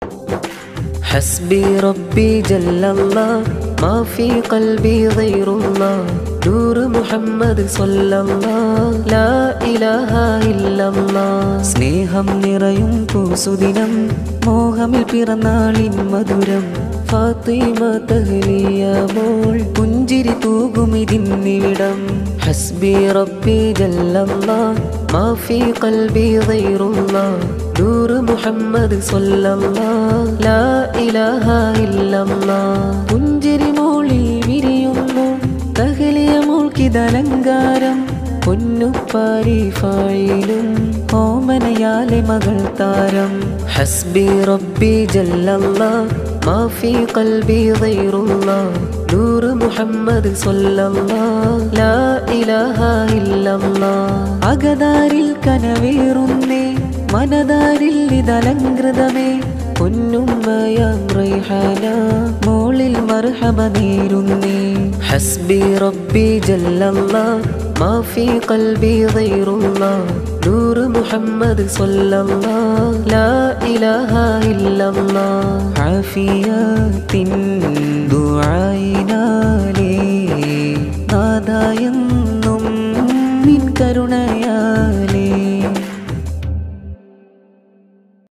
حسبي ربي جل الله ما في قلبي غير الله نور محمد صلى الله لا إله إلا الله സ്നേഹം നിറയും പൂസുദിനം മോഹമിൽ പിറന്നാളിൻ മധുരം ഫാത്തിമ തഹ്ലിയ മോൾ പുഞ്ചിരി തൂകുമിതിന്നിവിടം ഹസ്ബി റബ്ബി ജല്ലല്ലാ മാ ഫീ ഖൽബി ഗൈറുല്ലാ നൂർ മുഹമ്മദ് സ്വല്ലല്ലാ ലാ ഇലാഹ ഇല്ലല്ലാ പുഞ്ചിരി മോളിൽ വിരിയുന്നു തഹ്ലിയ മോൾക്കിതലങ്കാരം പൊന്നുപ്പാരി ഫായിലും ഓമനയാലെ മകൾ താരം ഹസ്ബി റബ്ബി ജല്ലല്ലാ മാ ഫീ ഖൽബി ഗൈറുല്ലാ നൂർ മുഹമ്മദ് സ്വല്ലല്ലാ ലാ ഇലാഹ ഇല്ലല്ലാ അകതാരിൽ കനവേറുന്നേ മനതാരിൽ ഇതലങ്കൃതമേ പൊന്നുമ്മയാം റൈഹാന മോളിൽ മർഹബ നേരുന്നേ ഹസ്ബി റബ്ബി ജല്ലല്ലാ മാ ഫീ ഖൽബി ഗൈറുല്ലാ നൂർ മുഹമ്മദ് സ്വല്ലല്ലാ ലാ ഇലാഹ ഇല്ലല്ലാ ആഫിയത്തിൻ ദുആയിനാലേ നാദായെന്നും നിൻ കരുണ